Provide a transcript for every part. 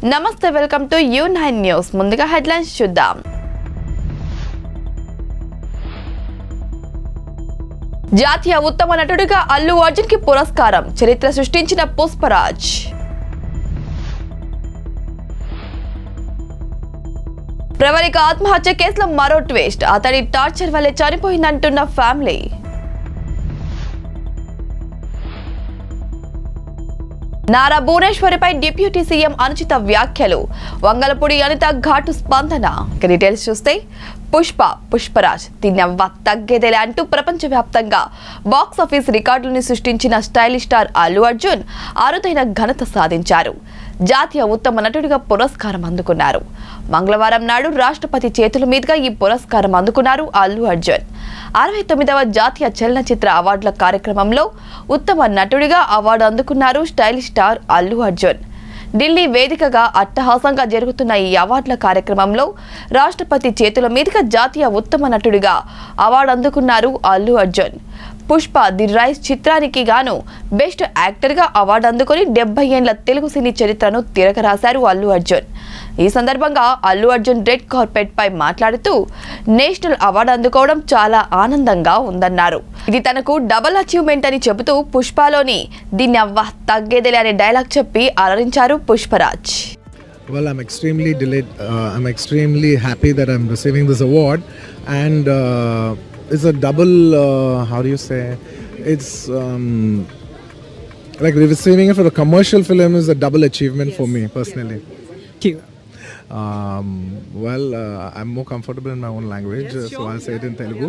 నమస్తే welcome to U nine news ముందుగా headlines చూద్దాం జాతీయ ఉత్తమ నటుడిగా అల్లు అర్జున్ కి పురస్కారం చరిత్ర సృష్టించిన పుష్పరాజ్ ప్రవళిక ఆత్మహత్య కేసులో మరో ట్విస్ట్ అతడి టార్చర్ వల్లే చనిపోయిందంటున్న ఫ్యామిలీ నారా భువనేశ్వరిపై డిప్యూటీ సీఎం అనుచిత వ్యాఖ్యలు వంగలపూడి అనిత ఘాటు స్పందన ఇక డీటెయిల్స్ చూస్తే పుష్ప పుష్పరాజ్ తిన్నవ్వ తగ్గేదేలే అంటూ ప్రపంచవ్యాప్తంగా బాక్స్ ఆఫీస్ రికార్డులను సృష్టించిన స్టైలిష్ స్టార్ అల్లు అర్జున్ అరుదైన ఘనత సాధించారు జాతీయ ఉత్తమ నటుడిగా పురస్కారం అందుకున్నారు మంగళవారం నాడు రాష్ట్రపతి చేతుల మీదుగా ఈ పురస్కారం అందుకున్నారు అల్లు అర్జున్ అరవై తొమ్మిదవ జాతీయ చలనచిత్ర అవార్డుల కార్యక్రమంలో ఉత్తమ నటుడిగా అవార్డు అందుకున్నారు స్టైలిష్ స్టార్ అల్లు అర్జున్ ఢిల్లీ వేదికగా అట్టహాసంగా జరుగుతున్న ఈ అవార్డుల కార్యక్రమంలో రాష్ట్రపతి చేతుల మీదుగా జాతీయ ఉత్తమ నటుడిగా అవార్డు అందుకున్నారు అల్లు అర్జున్ పుష్ప ది రైస్ చిత్రానికి గాను బెస్ట్ యాక్టర్గా అవార్డు అందుకొని డెబ్బై ఏండ్ల తెలుగు సినీ చరిత్రను తిరగరాశారు అల్లు అర్జున్ ఈ సందర్భంగా అల్లు అర్జున్ రెడ్ కార్పెట్ పై మాట్లాడుతూ నేషనల్ అవార్డు అందుకోవడం చాలా ఆనందంగా ఉందన్నారు ఇది తనకు డబుల్ అచీవ్మెంట్ అని చెబుతూ పుష్పలోని దీన్ని అవ్వ తగ్గేదేలే అనే డైలాగ్ చెప్పి అలరించారు Pushparaj Well, I'm extremely delayed. Uh, I'm extremely happy that I'm receiving this award, and uh, it's a double. Uh, how do you say? It's um, like receiving it for a commercial film is a double achievement for me personally. Um, well, uh, I'm more comfortable in my own language, uh, so I'll say it in Telugu.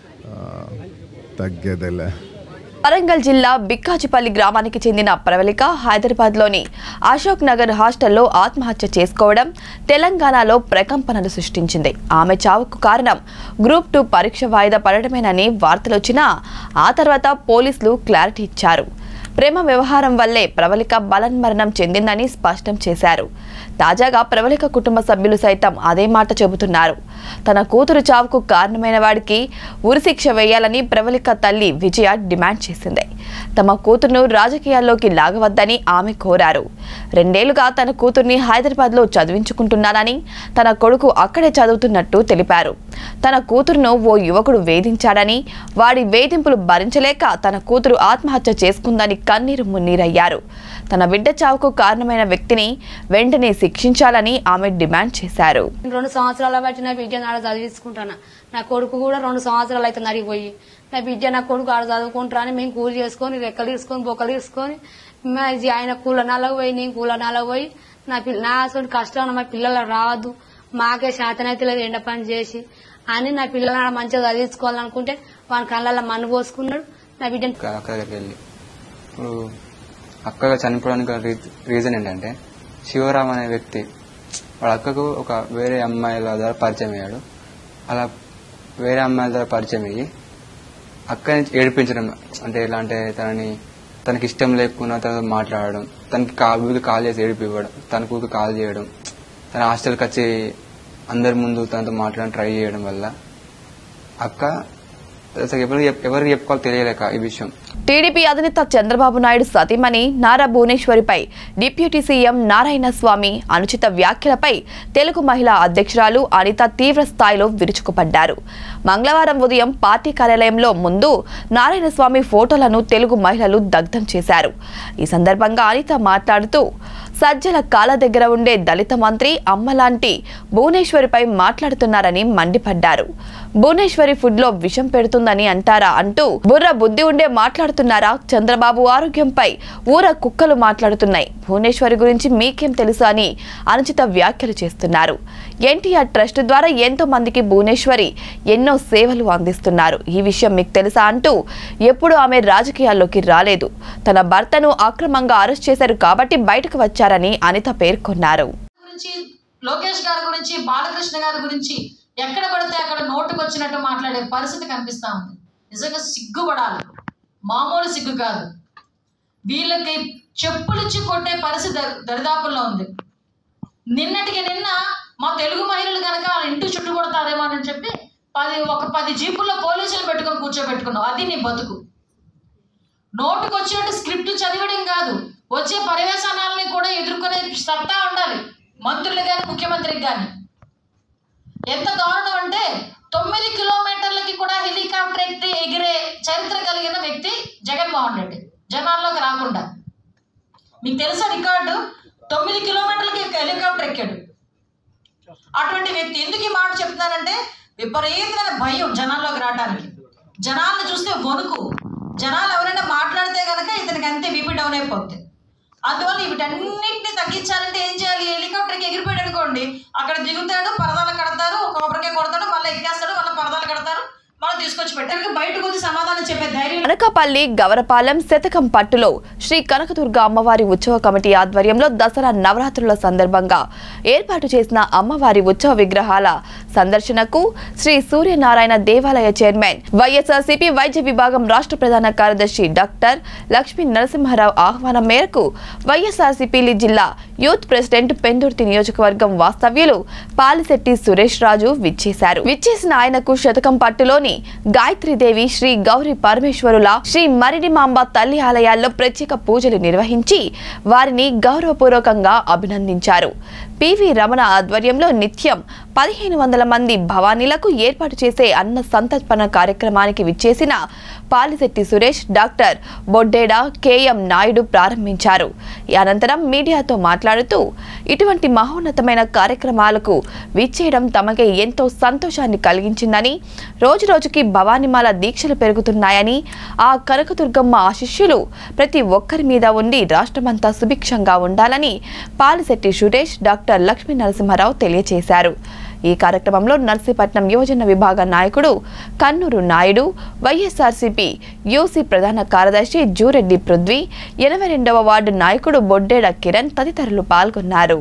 Uh, తగ్గేదేలే వరంగల్ జిల్లా బిక్కాచిపల్లి గ్రామానికి చెందిన ప్రవళిక హైదరాబాద్లోని అశోక్ నగర్ హాస్టల్లో ఆత్మహత్య చేసుకోవడం తెలంగాణలో ప్రకంపనలు సృష్టించింది ఆమె చావుకు కారణం గ్రూప్ టూ పరీక్ష వాయిదా పడటమేనని వార్తలు వచ్చినా ఆ తర్వాత పోలీసులు క్లారిటీ ఇచ్చారు ప్రేమ వ్యవహారం వల్లే ప్రవళిక బలన్మరణం చెందిందని స్పష్టం చేశారు తాజాగా ప్రవళిక కుటుంబ సభ్యులు సైతం అదే మాట చెబుతున్నారు తన కూతురు చావుకు కారణమైన వాడికి ఉరిశిక్ష వేయాలని ప్రవళిక తల్లి విజయ డిమాండ్ చేసింది తమ కూతురును రాజకీయాల్లోకి లాగవద్దని ఆమె కోరారు రెండేళ్లుగా తన కూతుర్ని హైదరాబాద్లో చదివించుకుంటున్నానని తన కొడుకు అక్కడే చదువుతున్నట్టు తెలిపారు తన కూతురును ఓ యువకుడు వేధించాడని వాడి వేధింపులు భరించలేక తన కూతురు ఆత్మహత్య చేసుకుందని కన్నీరు మున్నీరయ్యారు తన బిడ్డ చావుకు కారణమైన వ్యక్తిని వెంటనే శిక్షించాలని ఆమె డిమాండ్ చేశారు రెండు సంవత్సరాల బట్టి నా బిడ్డను ఆడ చదివించుకుంటాను నా కొడుకు కూడా రెండు సంవత్సరాలు అవుతుంది అడిగిపోయి నా బిడ్డ నా కొడుకు ఆడ చదువుకుంటారా అని మేము కూలి చేసుకొని రెక్కలు తీసుకొని బొక్కలు తీసుకొని మా ఇది ఆయన కూల నాలకు పోయి నేను కూల నాలకు పోయి నా పిల్ల నా అసలు కష్టం మా పిల్లలు రావద్దు మాకే శాతనైతే లేదు ఎండ పని చేసి అని నా పిల్లలు ఆడ మంచిగా చదివించుకోవాలనుకుంటే వాని కళ్ళల్లో మన్ను పోసుకున్నాడు నా బిడ్డను అక్క అక్క దగ్గరికి వెళ్ళి ఇప్పుడు అక్కగా చనిపోవడానికి గల రీ- రీజన్ ఏంటంటే శివరామ్ అనే వ్యక్తి వాళ్ళ అక్కకు ఒక వేరే అమ్మాయిల ద్వారా పరిచయం అయ్యాడు అలా వేరే అమ్మాయిల ద్వారా పరిచయం అయ్యి అక్కని ఏడిపించడం అంటే ఎలా అంటే తనని తనకి ఇష్టం లేకుండా తనతో మాట్లాడడం తనకి కాలు కాల్ చేసి ఏడిపివ్వడం తన కూతురు కాల్ చేయడం తన హాస్టల్కి వచ్చి అందరి ముందు తనతో మాట్లాడడం ట్రై చేయడం వల్ల అక్క అసలు ఎవరికి చెప్- ఎవరికి చెప్పుకోవాలో తెలియలేక ఈ విషయం టీడీపీ అధినేత చంద్రబాబు నాయుడు సతీమణి నారా భువనేశ్వరిపై డిప్యూటీ సీఎం నారాయణ స్వామి అనుచిత వ్యాఖ్యలపై తెలుగు మహిళా అధ్యక్షురాలు అనిత తీవ్ర స్థాయిలో విరుచుకుపడ్డారు మంగళవారం ఉదయం పార్టీ కార్యాలయంలో ముందు నారాయణ స్వామి ఫోటోలను తెలుగు మహిళలు దగ్ధం చేశారు ఈ సందర్భంగా అనిత మాట్లాడుతూ సజ్జల కాల దగ్గర ఉండే దళిత మంత్రి అమ్మలాంటి భువనేశ్వరిపై మాట్లాడుతున్నారని మండిపడ్డారు భువనేశ్వరి ఫుడ్ లో విషం పెడుతుందని అంటారా అంటూ బుర్ర బుద్ధి ఉండే మాట్లాడుతున్నారా చంద్రబాబు ఆరోగ్యంపై ఊర కుక్కలు మాట్లాడుతున్నాయి భువనేశ్వరి గురించి మీకేం తెలుసు అని అనుచిత వ్యాఖ్యలు చేస్తున్నారు ఎన్టీఆర్ ట్రస్ట్ ద్వారా ఎంతో మందికి భువనేశ్వరి ఎన్నో సేవలు అందిస్తున్నారు ఈ విషయం మీకు తెలుసా అంటూ ఎప్పుడు ఆమె రాజకీయాల్లోకి రాలేదు తన భర్తను అక్రమంగా అరెస్ట్ చేశారు కాబట్టి బయటకు వచ్చారని అనిత పేర్కొన్నారు గురించి లోకేష్ గారి గురించి బాలకృష్ణ గారి గురించి ఎక్కడ పడితే అక్కడ నోటుకు వచ్చినట్టు మాట్లాడే పరిస్థితి కనిపిస్తా ఉంది నిజంగా సిగ్గుపడాలి మామూలు సిగ్గు కాదు వీళ్ళకి చెప్పులిచ్చి కొట్టే పరిస్థితి దరి- దరిదాపుల్లో ఉంది నిన్నటికి నిన్న మా తెలుగు మహిళలు కనుక వాళ్ళ ఇంటి చుట్టూ కొడతారేమో అని చెప్పి పది ఒక పది జీపుల్లో పోలీసులు పెట్టుకొని కూర్చోబెట్టుకున్నావు అది నీ బతుకు నోటుకు వచ్చినట్టు స్క్రిప్ట్ చదివడం కాదు వచ్చే పర్యవసానాలని కూడా ఎదుర్కొనే సత్తా ఉండాలి మంత్రులు కానీ ముఖ్యమంత్రికి కానీ ఎంత దారుణం అంటే తొమ్మిది కిలోమీటర్లకి కూడా హెలికాప్టర్ ఎక్కి ఎగిరే చరిత్ర కలిగిన వ్యక్తి జగన్మోహన్ రెడ్డి జనాల్లోకి రాకుండా మీకు తెలుసా రికార్డు తొమ్మిది కిలోమీటర్లకి హెలికాప్టర్ ఎక్కాడు అటువంటి వ్యక్తి ఎందుకు ఈ మాట చెప్తున్నానంటే విపరీతమైన భయం జనాల్లోకి రావడానికి జనాలను చూస్తే వణుకు జనాలు ఎవరైనా మాట్లాడితే కనుక ఇతనికి అంతే బీపీ డౌన్ అయిపోద్ది అందువల్ల వీటన్నిటిని తగ్గించాలంటే ఏం చేయాలి హెలికాప్టర్కి ఎగిరిపోయాడు అనుకోండి అక్కడ దిగుతాడు పరదాలు కడతారు కొబ్బరికాయ కొడతాడు మళ్ళీ ఎక్కేస్తాడు మళ్ళీ పరదాలు కడతారు మళ్ళీ తీసుకొచ్చి పెట్టారు బయటకు వచ్చి సమాధానం చెప్పే ధైర్యం అనకాపల్లి గవరపాలెం శతకం పట్టులో శ్రీ కనకదుర్గ అమ్మవారి ఉత్సవ కమిటీ ఆధ్వర్యంలో దసరా నవరాత్రుల సందర్భంగా ఏర్పాటు చేసిన అమ్మవారి ఉత్సవ విగ్రహాల సందర్శనకు శ్రీ సూర్యనారాయణ దేవాలయ చైర్మన్ వైఎస్ఆర్సీపీ వైద్య విభాగం రాష్ట్ర ప్రధాన కార్యదర్శి డాక్టర్ లక్ష్మీ నరసింహారావు ఆహ్వానం మేరకు వైఎస్ఆర్సీపీ జిల్లా యూత్ ప్రెసిడెంట్ పెందుర్తి నియోజకవర్గం వాస్తవ్యులు పాలిశెట్టి సురేష్ రాజు విచ్చేశారు విచ్చేసిన ఆయనకు శతకం పట్టులోని గాయత్రీదేవి శ్రీ గౌరి పరమేశ్వరుల శ్రీ మరిడిమాంబ తల్లి ఆలయాల్లో ప్రత్యేక పూజలు నిర్వహించి వారిని గౌరవపూర్వకంగా అభినందించారు పివి రమణ ఆధ్వర్యంలో నిత్యం పదిహేను వందల మంది భవానీలకు ఏర్పాటు చేసే అన్న సంతర్పణ కార్యక్రమానికి విచ్చేసిన పాలిశెట్టి సురేష్ డాక్టర్ బొడ్డేడ కేఎం నాయుడు ప్రారంభించారు ఈ అనంతరం మీడియాతో మాట్లాడుతూ ఇటువంటి మహోన్నతమైన కార్యక్రమాలకు విచ్చేయడం తమకి ఎంతో సంతోషాన్ని కలిగించిందని రోజురోజుకి భవానిమాల దీక్షలు పెరుగుతున్నాయని ఆ కనకదుర్గమ్మ ఆశిష్యులు ప్రతి ఒక్కరి మీద ఉండి రాష్ట్రమంతా సుభిక్షంగా ఉండాలని పాలిశెట్టి సురేష్ డాక్టర్ లక్ష్మీ నరసింహారావు తెలియజేశారు ఈ కార్యక్రమంలో నర్సీపట్నం యువజన విభాగ నాయకుడు కన్నూరు నాయుడు వైఎస్ఆర్సీపీ యూసీ ప్రధాన కార్యదర్శి జూరెడ్డి పృథ్వీ ఎనభై రెండవ వార్డు నాయకుడు బొడ్డేడ కిరణ్ తదితరులు పాల్గొన్నారు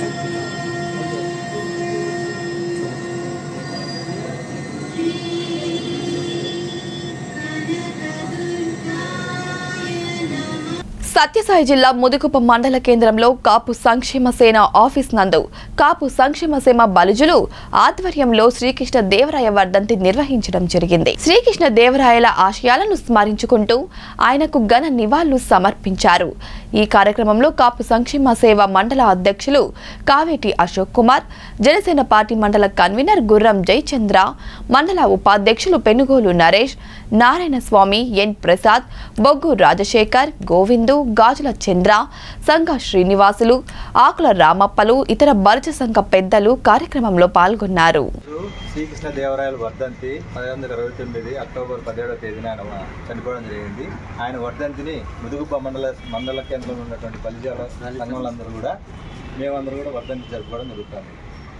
సత్యసాయి జిల్లా ముదుగుప మండల కేంద్రంలో కాపు సంక్షేమ సేన ఆఫీస్ నందు కాపు సంక్షేమ సేన బలుజులు ఆధ్వర్యంలో శ్రీకృష్ణ దేవరాయ వర్ధంతి నిర్వహించడం జరిగింది శ్రీకృష్ణ దేవరాయల ఆశయాలను స్మరించుకుంటూ ఆయనకు ఘన నివాళులు సమర్పించారు ఈ కార్యక్రమంలో కాపు సంక్షేమ సేవ మండల అధ్యక్షులు కావేటి అశోక్ కుమార్ జనసేన పార్టీ మండల కన్వీనర్ గుర్రం జయచంద్ర మండల ఉపాధ్యక్షులు పెనుగోలు నరేష్ నారాయణ స్వామి ఎన్ ప్రసాద్ బొగ్గు రాజశేఖర్ గోవిందు గాజుల చంద్ర సంఘ శ్రీనివాసులు ఆకుల రామప్పలు ఇతర బలిజ సంఘ పెద్దలు కార్యక్రమంలో పాల్గొన్నారు శ్రీకృష్ణ దేవరాయల వర్ధంతి పదిహేను వందల ఇరవై తొమ్మిది అక్టోబర్ పదిహేడవ తేదీన ఆయన చనిపోవడం జరిగింది ఆయన వర్ధంతిని ముదుగుప మండల మండల కేంద్రంలో ఉన్నటువంటి బలిజాల సంఘములందరూ కూడా మేమందరూ కూడా వర్ధంతి జరుపుకోవడం జరుగుతుంది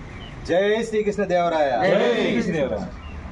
జై శ్రీకృష్ణ దేవరాయ జై శ్రీదేవరాయ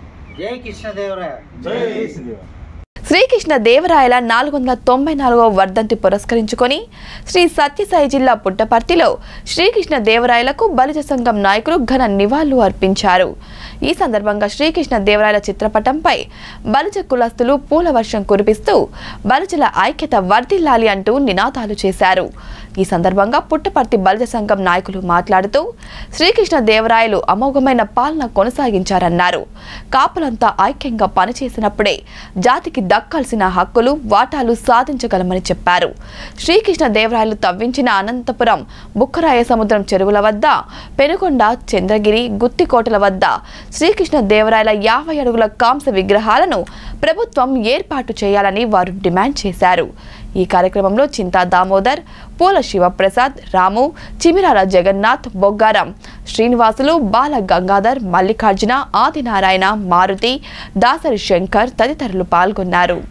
జై కృష్ణదేవరాయ జై శ్రీదేవరాయ శ్రీకృష్ణ దేవరాయల నాలుగు వందల తొంభై నాలుగవ వర్ధంతి పురస్కరించుకొని శ్రీ సత్యసాయి జిల్లా పుట్టపర్తిలో శ్రీకృష్ణ దేవరాయలకు బలిజ సంఘం నాయకులు ఘన నివాళులు అర్పించారు ఈ సందర్భంగా శ్రీకృష్ణ దేవరాయల చిత్రపటంపై బలిజ కులస్తులు పూల వర్షం కురిపిస్తూ బలిజల ఐక్యత వర్ధిల్లాలి అంటూ నినాదాలు చేశారు ఈ సందర్భంగా పుట్టపర్తి బలిజ సంఘం నాయకులు మాట్లాడుతూ శ్రీకృష్ణ దేవరాయలు అమోఘమైన పాలన కొనసాగించారన్నారు కాపులంతా ఐక్యంగా పనిచేసినప్పుడే జాతికి దక్కాల్సిన హక్కులు వాటాలు సాధించగలమని చెప్పారు శ్రీకృష్ణ దేవరాయలు తవ్వించిన అనంతపురం బుక్కరాయ సముద్రం చెరువుల వద్ద పెనుకొండ చంద్రగిరి గుత్తికోటల వద్ద శ్రీకృష్ణ దేవరాయల యాభై అడుగుల కాంస విగ్రహాలను ప్రభుత్వం ఏర్పాటు చేయాలని వారు డిమాండ్ చేశారు ఈ కార్యక్రమంలో చింతా దామోదర్ పూల శివప్రసాద్ రాము చిమిరాల జగన్నాథ్ బొగ్గారం శ్రీనివాసులు బాల గంగాధర్ మల్లికార్జున ఆదినారాయణ మారుతి దాసరి శంకర్ తదితరులు పాల్గొన్నారు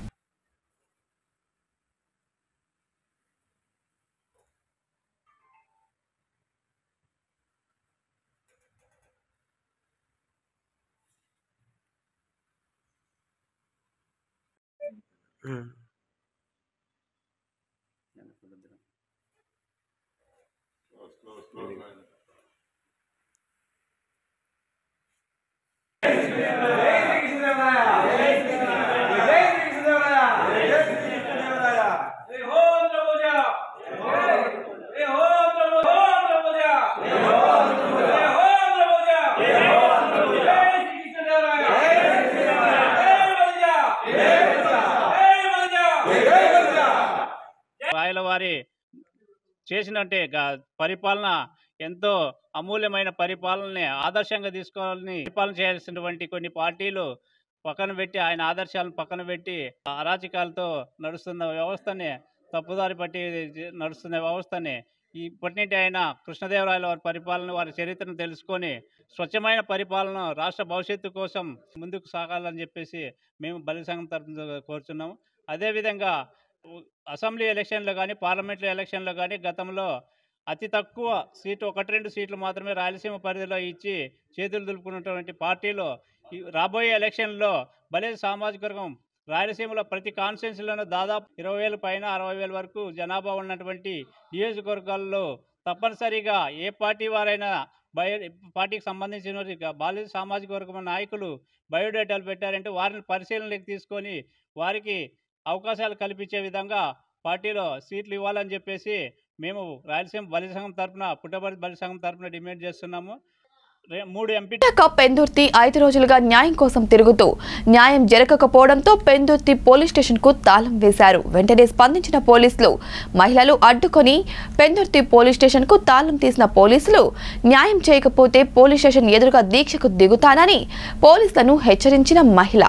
రాయల వారి చేసినట్టే గా- పరిపాలన ఎంతో అమూల్యమైన పరిపాలనని ఆదర్శంగా తీసుకోవాలని పరిపాలన చేయాల్సినటువంటి కొన్ని పార్టీలు పక్కన పెట్టి ఆయన ఆదర్శాలను పక్కన పెట్టి అరాచకాలతో నడుస్తున్న వ్యవస్థని తప్పుదారి పట్టి నడుస్తున్న వ్యవస్థని ఇప్పటి నుండి ఆయన కృష్ణదేవరాయల వారి పరిపాలన వారి చరిత్రను తెలుసుకొని స్వచ్ఛమైన పరిపాలన రాష్ట్ర భవిష్యత్తు కోసం ముందుకు సాగాలని చెప్పేసి మేము బలి సంఘం తరఫున కోరుతున్నాము అదేవిధంగా ఉ- అసెంబ్లీ ఎలక్షన్లో కానీ పార్లమెంట్లో ఎలక్షన్లో కానీ గతంలో అతి తక్కువ సీటు ఒకటి రెండు సీట్లు మాత్రమే రాయలసీమ పరిధిలో ఇచ్చి చేతులు దులుపుకున్నటువంటి పార్టీలో ఈ రాబోయే ఎలక్షన్లో బలే సామాజిక వర్గం రాయలసీమలో ప్రతి కాన్స్టిట్యున్సీలోనూ దాదాపు ఇరవై వేల పైన అరవై వేల వరకు జనాభా ఉన్నటువంటి నియోజకవర్గాల్లో తప్పనిసరిగా ఏ పార్టీ వారైనా బయో పార్టీకి సంబంధించిన వారి బాలిక సామాజిక వర్గం నాయకులు బయోడేటాలు పెట్టారంటే వారిని పరిశీలనలోకి తీసుకొని వారికి అవకాశాలు కల్పించే విధంగా పార్టీలో సీట్లు ఇవ్వాలని చెప్పేసి మేము రాయలసీమ బలి సంఘం తరఫున పుట్టబడి బలి సంఘం తరఫున డిమాండ్ చేస్తున్నాము రే- మూడు ఎంపీ విశాఖ పెందుర్తి ఐదు రోజులుగా న్యాయం కోసం తిరుగుతూ న్యాయం జరగకపోవడంతో పెందుర్తి పోలీస్ స్టేషన్ కు తాళం వేశారు వెంటనే స్పందించిన పోలీసులు మహిళలు అడ్డుకొని పెందుర్తి పోలీస్ స్టేషన్ కు తాళం తీసిన పోలీసులు న్యాయం చేయకపోతే పోలీస్ స్టేషన్ ఎదురుగా దీక్షకు దిగుతానని పోలీసులను హెచ్చరించిన మహిళ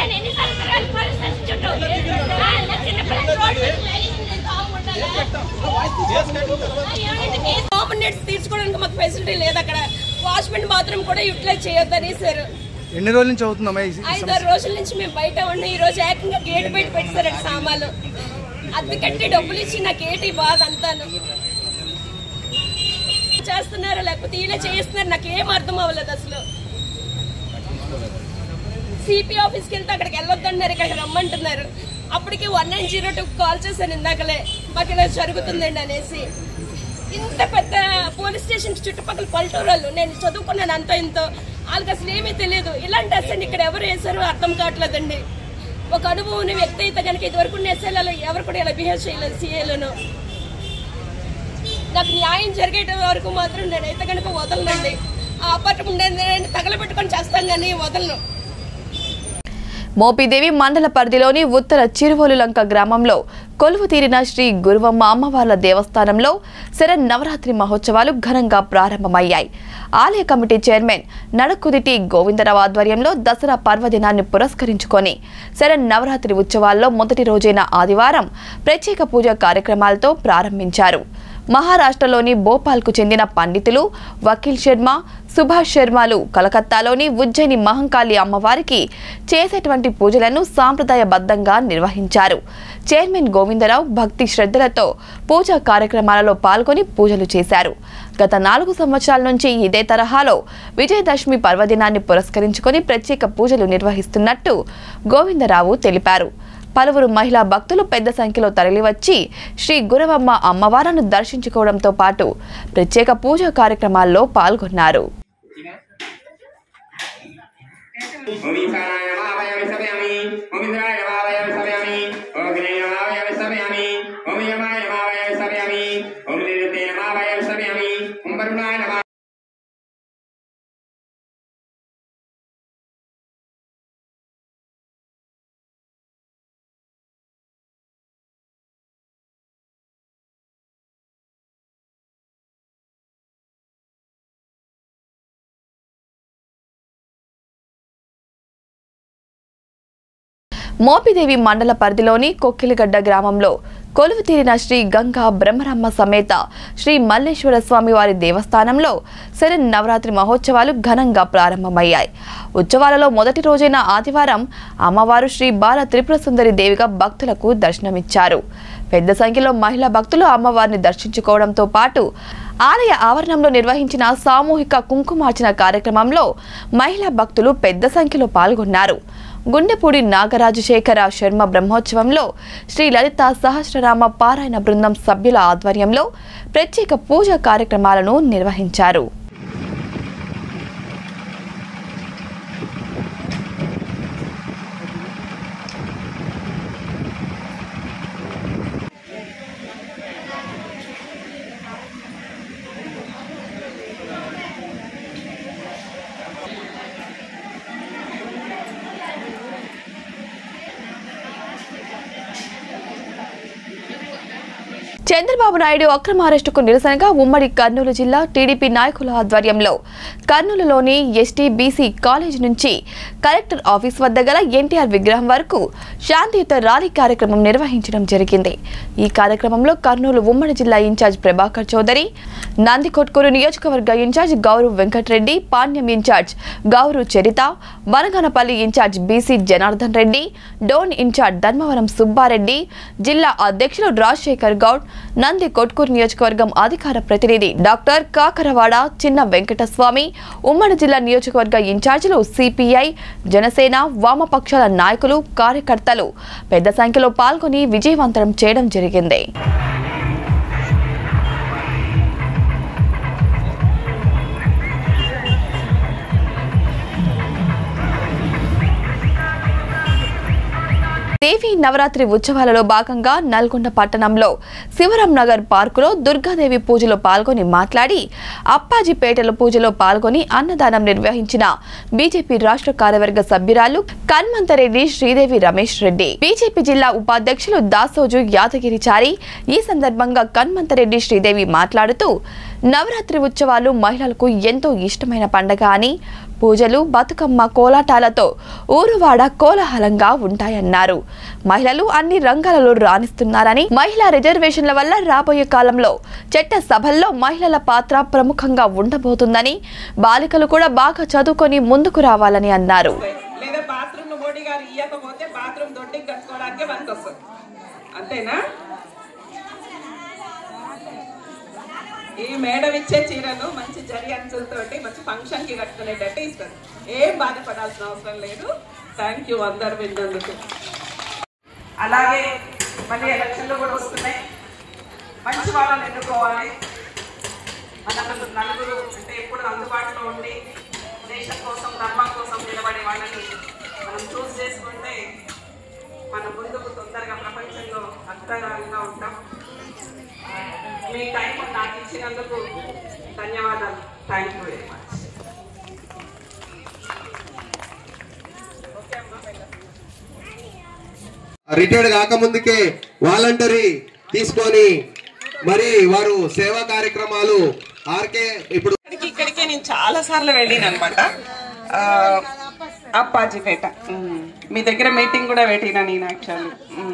కామన్ నీడ్స్ తీర్చుకోవడానికి మాకు ఫెసిలిటీ లేదు అక్కడ వాచ్మెన్ మాత్రం కూడా యూటిలైజ్ చేయొద్దని సార్ ఎన్ని రోజుల నుంచి అవుతుందమ్మా ఈ- ఈ ఐదారు రోజుల నుంచి మేము బయట ఉన్నాం ఈ రోజు ఏకంగా గేట్ బయట పెట్టారండి సామాన్లు అద్దె కట్టి డబ్బులు ఇచ్చి నాకు ఏంటి బాధ అంతాను చేస్తున్నారు లేకపోతే ఇలా చేస్తున్నారు నాకు ఏం అర్థం అవ్వలేదు అసలు సిపి ఆఫీస్కి వెళ్తే అక్కడికి వెళ్ళొద్దన్నారు ఇక్కడికి రమ్మంటున్నారు అప్పటికి one nine zero two call చేశాను ఇందాకలే మాకు ఇలా జరుగుతుందండి అనేసి ఇంత పెద్ద పోలీస్ స్టేషన్ చుట్టుపక్కల పల్లెటూరు నేను చదువుకున్నాను అంత ఇంతో వాళ్ళకి అసలు ఏమీ తెలియదు ఇలాంటి అసలు ఇక్కడ ఎవరు వేశారో అర్థం కావట్లేదండి ఒక అనుభవం ఉన్న వ్యక్తి అయితే కనుక ఇదివరకు ఉన్న ఎస్ఐలలో ఎవరు కూడా ఇలా బిహేవ్ చేయలేదు సీఏలను నాకు న్యాయం జరిగేట వరకు మాత్రం నేనైతే కనుక వదలనండి ఆ అపార్ట్మెంట్ నేను తగలబెట్టుకొని చేస్తాను కానీ వదలను మోపిదేవి మండల పరిధిలోని ఉత్తర చిరువోలులంక గ్రామంలో కొలువు తీరిన శ్రీ గురువమ్మ అమ్మవార్ల దేవస్థానంలో శరణ్ నవరాత్రి మహోత్సవాలు ఘనంగా ప్రారంభమయ్యాయి ఆలయ కమిటీ చైర్మన్ నడకుదిటి గోవిందరావు ఆధ్వర్యంలో దసరా పర్వదినాన్ని పురస్కరించుకొని శరణ్ నవరాత్రి ఉత్సవాల్లో మొదటి రోజైన ఆదివారం ప్రత్యేక పూజ కార్యక్రమాలతో ప్రారంభించారు మహారాష్ట్రలోని భోపాల్కు చెందిన పండితులు వకీల్ శర్మ సుభాష్ శర్మలు కలకత్తాలోని ఉజ్జయిని మహంకాళి అమ్మవారికి చేసేటువంటి పూజలను సాంప్రదాయబద్ధంగా నిర్వహించారు చైర్మన్ గోవిందరావు భక్తి శ్రద్ధలతో పూజా కార్యక్రమాలలో పాల్గొని పూజలు చేశారు గత నాలుగు సంవత్సరాల నుంచి ఇదే తరహాలో విజయదశమి పర్వదినాన్ని పురస్కరించుకొని ప్రత్యేక పూజలు నిర్వహిస్తున్నట్టు గోవిందరావు తెలిపారు పలువురు మహిళా భక్తులు పెద్ద సంఖ్యలో తరలివచ్చి శ్రీ గురవమ్మ అమ్మవారను దర్శించుకోవడంతో పాటు ప్రత్యేక పూజా కార్యక్రమాల్లో పాల్గొన్నారు మోపిదేవి మండల పరిధిలోని కొక్కిలిగడ్డ గ్రామంలో కొలువు తీరిన శ్రీ గంగా బ్రహ్మరమ్మ సమేత శ్రీ మల్లేశ్వర స్వామి వారి దేవస్థానంలో శరణ్ నవరాత్రి మహోత్సవాలు ఘనంగా ప్రారంభమయ్యాయి ఉత్సవాలలో మొదటి రోజైన ఆదివారం అమ్మవారు శ్రీ బాల త్రిపుర సుందరి దేవిగా భక్తులకు దర్శనమిచ్చారు పెద్ద సంఖ్యలో మహిళా భక్తులు అమ్మవారిని దర్శించుకోవడంతో పాటు ఆలయ ఆవరణంలో నిర్వహించిన సామూహిక కుంకుమార్చన కార్యక్రమంలో మహిళా భక్తులు పెద్ద సంఖ్యలో పాల్గొన్నారు గుండెపూడి నాగరాజశేఖర శర్మ బ్రహ్మోత్సవంలో శ్రీ లలిత సహస్రనామ పారాయణ బృందం సభ్యుల ఆధ్వర్యంలో ప్రత్యేక పూజా కార్యక్రమాలను నిర్వహించారు చంద్రబాబు నాయుడు అక్రమ అరెస్టుకు నిరసనగా ఉమ్మడి కర్నూలు జిల్లా టీడీపీ నాయకుల ఆధ్వర్యంలో కర్నూలులోని ఎస్టీ బీసీ కాలేజ్ నుంచి కలెక్టర్ ఆఫీస్ వద్ద గల ఎన్టీఆర్ విగ్రహం వరకు శాంతియుత ర్యాలీ కార్యక్రమం నిర్వహించడం జరిగింది ఈ కార్యక్రమంలో కర్నూలు ఉమ్మడి జిల్లా ఇన్ఛార్జ్ ప్రభాకర్ చౌదరి నందికొట్కూరు నియోజకవర్గ incharge Gowru Venkatareddy Panyam incharge Gowru Charitha Banaganapalle incharge BC Janardhan Reddy Dhone incharge Dharmavaram Subbareddy జిల్లా అధ్యక్షులు రాజశేఖర్ గౌడ్ నంది కొట్కూరు నియోజకవర్గం అధికార ప్రతినిధి డాక్టర్ కాకరవాడ చిన్న వెంకటస్వామి ఉమ్మడి జిల్లా నియోజకవర్గ ఇన్ఛార్జీలు సిపిఐ జనసేన వామపక్షాల నాయకులు కార్యకర్తలు పెద్ద సంఖ్యలో పాల్గొని విజయవంతం చేయడం జరిగింది దేవి నవరాత్రి ఉత్సవాలలో భాగంగా నల్గొండ పట్టణంలో శివరాం నగర్ పార్కులో దుర్గాదేవి పూజలో పాల్గొని మాట్లాడి అప్పాజీపేటలో పూజలో పాల్గొని అన్నదానం నిర్వహించిన బీజేపీ రాష్ట్ర కార్యవర్గ సభ్యురాలు కన్మంతరెడ్డి శ్రీదేవి రమేష్ రెడ్డి బీజేపీ జిల్లా ఉపాధ్యక్షులు దాసోజు యాదగిరిచారి ఈ సందర్భంగా కన్మంతరెడ్డి శ్రీదేవి మాట్లాడుతూ నవరాత్రి ఉత్సవాలు మహిళలకు ఎంతో ఇష్టమైన పండగ అని పూజలు బతుకమ్మ కోలాటాలతో ఊరువాడ కోలాహలంగా ఉంటాయన్నారు మహిళలు అన్ని రంగాలలో రాణిస్తున్నారని మహిళా రిజర్వేషన్ల వల్ల రాబోయే కాలంలో చట్ట సభల్లో మహిళల పాత్ర ప్రముఖంగా ఉండబోతుందని బాలికలు కూడా బాగా చదువుకొని ముందుకు రావాలని అన్నారు లేదా బాత్రూమ్ మోడీ గారు ఇయ్యకపోతే బాత్రూమ్ దొడ్డికి కట్టుకోవడానికి మనకు వస్తుంది అంతేనా ఈ మేడం ఇచ్చే చీరలు మంచి జరి అంచులతోటి మంచి ఫంక్షన్ కి కట్టుకునేటట్టు ఇస్తారు ఏం బాధపడాల్సిన అవసరం లేదు థ్యాంక్ యూ అందరు విన్నందుకు అలాగే మళ్ళీ ఎలక్షన్లు కూడా వస్తున్నాయి మంచి వాళ్ళని ఎన్నుకోవాలి మనకు నలుగురు అంటే ఎప్పుడు అందుబాటులో ఉండి దేశం కోసం ధర్మం కోసం నిలబడే వాళ్ళని మనం చూస్ చేసుకుంటే మనం ముందుకు తొందరగా ప్రపంచంలో అగ్రగారంగా ఉంటాం మీ టైం నాకు ఇచ్చినందుకు ధన్యవాదాలు thank you very much retired కాకముందుకే వాలంటరీ తీసుకొని మరి వారు సేవా కార్యక్రమాలు ఆర్కే ఇప్పుడు ఇక్కడికి ఇక్కడికే నేను చాలా సార్లు వెళ్ళాను అనమాట అప్పాజీపేట ఉమ్. మీ దగ్గర మీటింగ్ కూడా పెట్టినా నేను యాక్చువల్లీ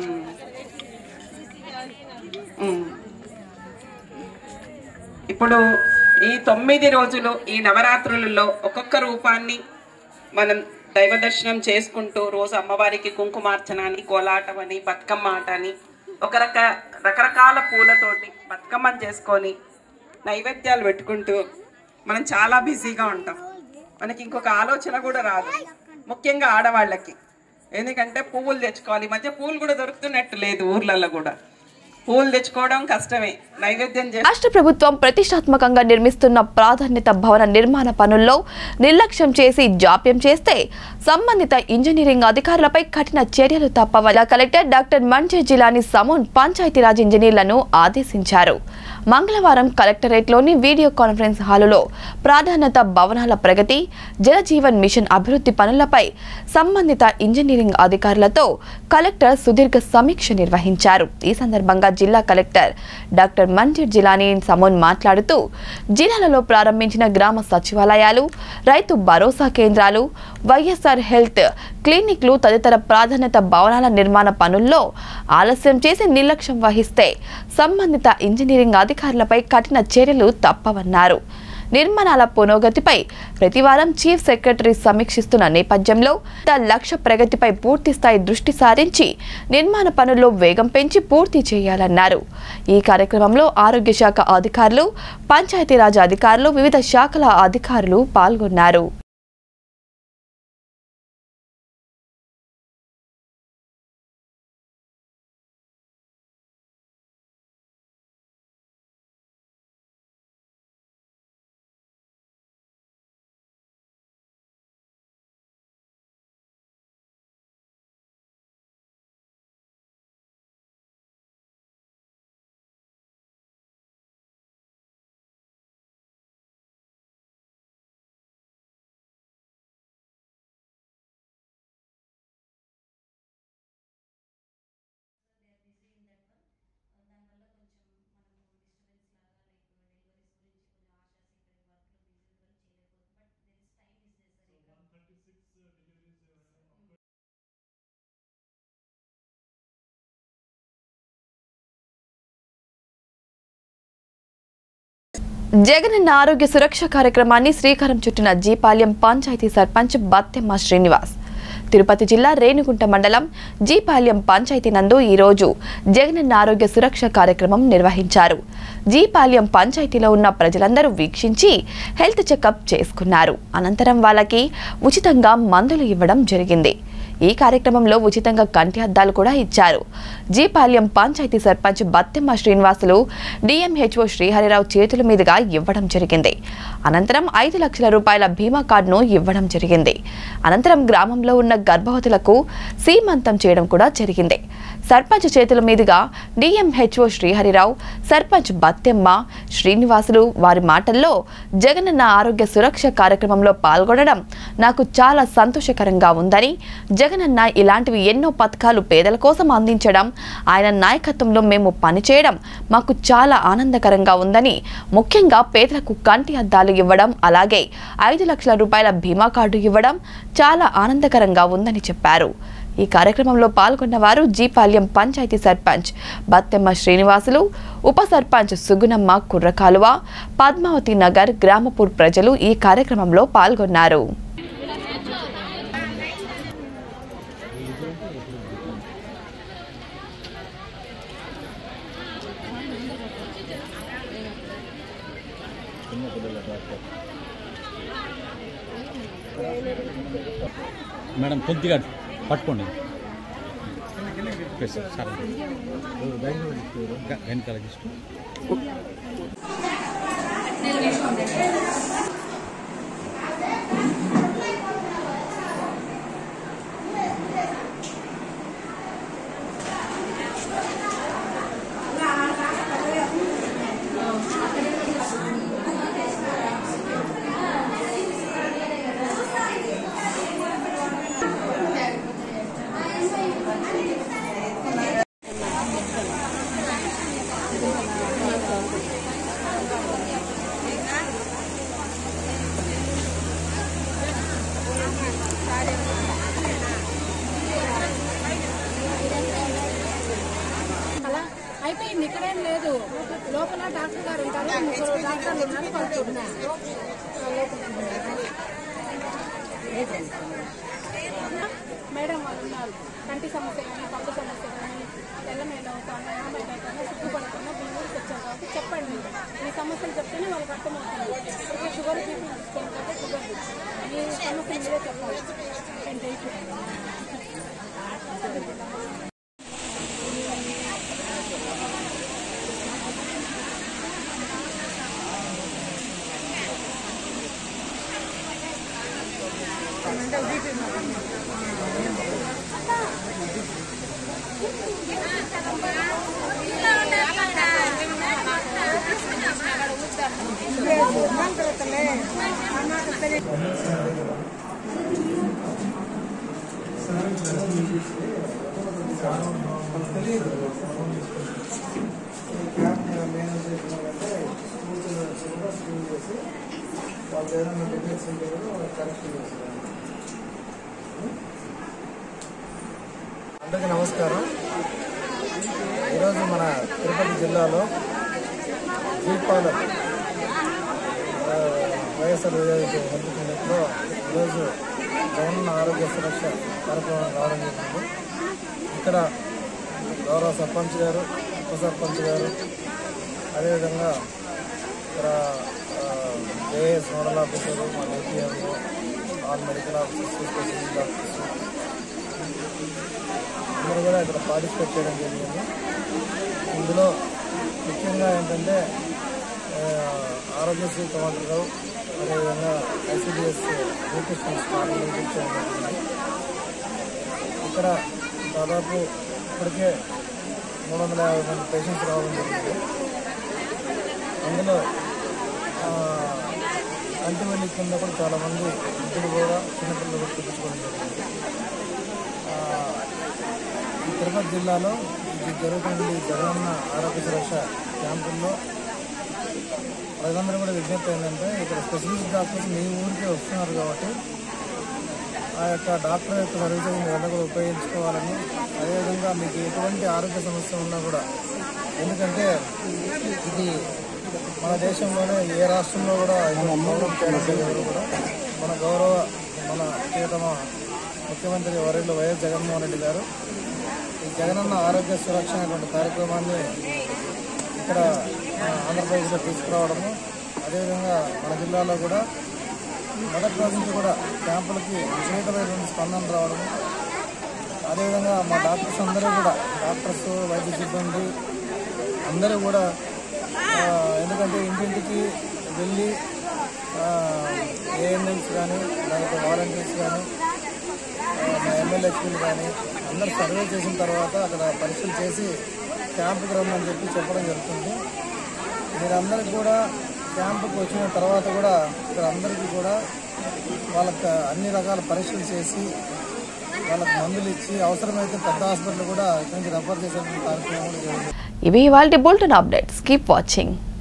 ఇప్పుడు ఈ తొమ్మిది రోజులు ఈ నవరాత్రులలో ఒక్కొక్క రూపాన్ని మనం దైవ దర్శనం చేసుకుంటూ రోజు అమ్మవారికి కుంకుమార్చన అని కోలాటం అని బతుకమ్మ ఆట అని ఒక రక రకరకాల పూలతోటి బతుకమ్మని చేసుకొని నైవేద్యాలు పెట్టుకుంటూ మనం చాలా బిజీగా ఉంటాం మనకి ఇంకొక ఆలోచన కూడా రాదు ముఖ్యంగా ఆడవాళ్ళకి ఎందుకంటే పువ్వులు తెచ్చుకోవాలి ఈ మధ్య పువ్వులు కూడా దొరుకుతున్నట్టు లేదు ఊర్లలో కూడా పువ్వులు తెచ్చుకోవడం కష్టమే నైవేద్యం చేసి రాష్ట్ర ప్రభుత్వం ప్రతిష్టాత్మకంగా నిర్మిస్తున్న ప్రాధాన్యత భవన నిర్మాణ పనుల్లో నిర్లక్ష్యం చేసి జాప్యం చేస్తే సంబంధిత ఇంజనీరింగ్ అధికారులపై కఠిన చర్యలు తప్పవల్ల కలెక్టర్ డాక్టర్ మంజే జిలాని సమూన్ పంచాయతీరాజ్ ఇంజనీర్లను ఆదేశించారు మంగళవారం కలెక్టరేట్లోని వీడియో కాన్ఫరెన్స్ హాలులో ప్రాధాన్యత భవనాల ప్రగతి జలజీవన్ మిషన్ అభివృద్ధి పనులపై సంబంధిత ఇంజనీరింగ్ అధికారులతో కలెక్టర్ సుదీర్ఘ సమీక్ష నిర్వహించారు ఈ సందర్భంగా జిల్లా కలెక్టర్ డాక్టర్ మంజీర్ జిలానీ సమోన్ మాట్లాడుతూ జిల్లాలలో ప్రారంభించిన గ్రామ సచివాలయాలు రైతు భరోసా కేంద్రాలు వైఎస్ఆర్ హెల్త్ క్లినిక్లు తదితర ప్రాధాన్యత భవనాల నిర్మాణ పనుల్లో ఆలస్యం చేసి నిర్లక్ష్యం వహిస్తే సంబంధిత ఇంజనీరింగ్ అధికారులపై కఠిన చర్యలు తప్పవన్నారు నిర్మాణాల పురోగతిపై ప్రతివారం చీఫ్ సెక్రటరీ సమీక్షిస్తున్న నేపథ్యంలో త లక్ష్య ప్రగతిపై పూర్తి స్థాయి దృష్టి సారించి నిర్మాణ పనుల్లో వేగం పెంచి పూర్తి చేయాలన్నారు ఈ కార్యక్రమంలో ఆరోగ్య శాఖ అధికారులు పంచాయతీరాజ్ అధికారులు వివిధ శాఖల అధికారులు పాల్గొన్నారు జగనన్న ఆరోగ్య సురక్ష కార్యక్రమాన్ని శ్రీకారం చుట్టిన జీపాల్యం పంచాయతీ సర్పంచ్ బత్తెమ్మ శ్రీనివాస్ తిరుపతి జిల్లా రేణిగుంట మండలం జీపాల్యం పంచాయతీ నందు ఈరోజు జగనన్న ఆరోగ్య సురక్ష కార్యక్రమం నిర్వహించారు జీపాల్యం పంచాయతీలో ఉన్న ప్రజలందరూ వీక్షించి హెల్త్ చెకప్ చేసుకున్నారు అనంతరం వాళ్ళకి ఉచితంగా మందులు ఇవ్వడం జరిగింది ఈ కార్యక్రమంలో ఉచితంగా కంటి అద్దాలు కూడా ఇచ్చారు జీపాల్యం పంచాయతీ సర్పంచ్ బత్తెమ్మ శ్రీనివాసులు డిఎంహెచ్ఓ శ్రీహరిరావు చేతుల మీదుగా ఇవ్వడం జరిగింది అనంతరం ఐదు లక్షల రూపాయల బీమా కార్డును ఇవ్వడం జరిగింది అనంతరం గ్రామంలో ఉన్న గర్భవతులకు సీమంతం చేయడం కూడా జరిగింది సర్పంచ్ చేతుల మీదుగా డిఎంహెచ్ఓ శ్రీహరిరావు సర్పంచ్ బత్తెమ్మ శ్రీనివాసులు వారి మాటల్లో జగనన్న ఆరోగ్య సురక్ష కార్యక్రమంలో పాల్గొనడం నాకు చాలా సంతోషకరంగా ఉందని జగనన్న ఇలాంటివి ఎన్నో పథకాలు పేదల కోసం అందించడం ఆయన నాయకత్వంలో మేము పనిచేయడం మాకు చాలా ఆనందకరంగా ఉందని ముఖ్యంగా పేదలకు కంటి అద్దాలు ఇవ్వడం అలాగే ఐదు లక్షల రూపాయల బీమా కార్డు ఇవ్వడం చాలా ఆనందకరంగా ఉందని చెప్పారు ఈ కార్యక్రమంలో పాల్గొన్న వారు జీపాల్యం పంచాయతీ సర్పంచ్ బత్తెమ్మ శ్రీనివాసులు ఉప సర్పంచ్ సుగుణమ్మ కుర్రకాలువ పద్మావతి నగర్ గ్రామపూర్ ప్రజలు ఈ కార్యక్రమంలో పాల్గొన్నారు మేడం కొద్దిగా పట్టుకోండి ప్లీజ్ సార్ గైనకాలజిస్ట్ అలా అయిపోయింది ఇక్కడేం లేదు లోపల డాక్టర్ గారు ఉంటారు ముగ్గురు డాక్టర్లు ఉన్నారు వాళ్ళు చూస్తున్నారు మేడం వాళ్ళు ఉన్నారు కంటి సమస్య కానీ పప్పు సమస్య కానీ తెల్లమేడం కానీ ఆమెడం కానీ సిగ్గుపడకుండా మీ ఊరికి వచ్చారు కాబట్టి చెప్పండి మీ సమస్యలు చెప్తేనే వాళ్ళకి అర్థమవుతుంది ఇప్పుడు షుగర్ బీపీ తీసుకోండి కాబట్టి షుగర్ మీ సమస్య మీరే చెప్పాలి అంటే అందరికీ నమస్కారం ఈరోజు మన తిరుపతి జిల్లాలో దీపావళి ఆ, వైఎస్ఆర్ విజయవాడ హెల్త్ క్లినిక్లో ఈరోజు జగనన్న ఆరోగ్య సురక్ష కార్యక్రమం రావడం జరిగింది ఇక్కడ గౌరవ సర్పంచ్ గారు ఉప సర్పంచ్ గారు అదేవిధంగా ఇక్కడ ఏఎస్ నోడల్ ఆఫీసరు మన APMO all medical officers specialist doctors అందరూ కూడా ఇక్కడ పార్టిసిపేట్ చేయడం జరిగింది ఇందులో ముఖ్యంగా ఏంటంటే ఆ, ఆరోగ్యశ్రీ కమాండర్ అదేవిధంగా ఐసీడిఎస్ న్యూట్రిషన్ స్టార్ చేయడం జరిగింది ఇక్కడ దాదాపు ఇప్పటికే మూడు వందల యాభై మంది పేషెంట్స్ రావడం జరిగింది అందులో ఆ, అంటువెల్లి కింద కూడా చాలామంది వృద్ధులు కూడా చిన్నపిల్లలు కూడా చూపించుకోవడం జరిగింది ఆ, ఈ తిరుపతి జిల్లాలో ఇది జరుగుతుంది జగనన్న ఆరోగ్య సురక్ష క్యాంపుల్లో ప్రజలందరూ కూడా విజ్ఞప్తి ఏంటంటే ఇక్కడ స్పెషలిస్ట్ డాక్టర్స్ మీ ఊరికే వస్తున్నారు కాబట్టి ఆ యొక్క డాక్టర్ యొక్క సర్వీసెస్ మీరు కూడా ఉపయోగించుకోవాలని అదేవిధంగా మీకు ఎటువంటి ఆరోగ్య సమస్య ఉన్నా కూడా ఎందుకంటే ఇది మన దేశంలోనే ఏ రాష్ట్రంలో కూడా ఇంత గౌరవం చేయడం ఎవరు కూడా మన గౌరవ మన ప్రియతమ ముఖ్యమంత్రి వర్యులు వైఎస్ జగన్మోహన్ రెడ్డి గారు ఈ జగనన్న ఆరోగ్య సురక్ష అనేటువంటి కార్యక్రమాన్ని ఇక్కడ మన ఆంధ్రప్రదేశ్లో తీసుకురావడము అదేవిధంగా మన జిల్లాలో కూడా మొదటి రోజు నుంచి కూడా క్యాంపులకి విపరీతమైనటువంటి స్పందన రావడము అదేవిధంగా మా డాక్టర్స్ అందరూ కూడా డాక్టర్స్ వైద్య సిబ్బంది అందరూ కూడా ఆ, ఎందుకంటే ఇంటింటికి వెళ్ళి ఏఎన్ఎల్స్ కానీ లేకపోతే వాలంటీర్స్ కానీ మా ఎమ్మెల్యేలు కానీ అందరు సర్వే చేసిన తర్వాత అక్కడ పరీక్షలు చేసి క్యాంపుకి రమ్మని చెప్పి చెప్పడం జరుగుతుంది మీరందరికీ కూడా క్యాంపుకి వచ్చిన తర్వాత కూడా ఇక్కడ అందరికీ కూడా వాళ్ళకి అన్ని రకాల పరీక్షలు చేసి వాళ్ళకి మందులు ఇచ్చి అవసరమైతే పెద్ద హాస్పిటల్ కూడా ఇక్కడి నుంచి రెఫర్ చేసే కార్యక్రమం కూడా జరుగుతుంది ఇవి ఇవాళ బులెటిన్ అప్డేట్స్ కీప్ వాచింగ్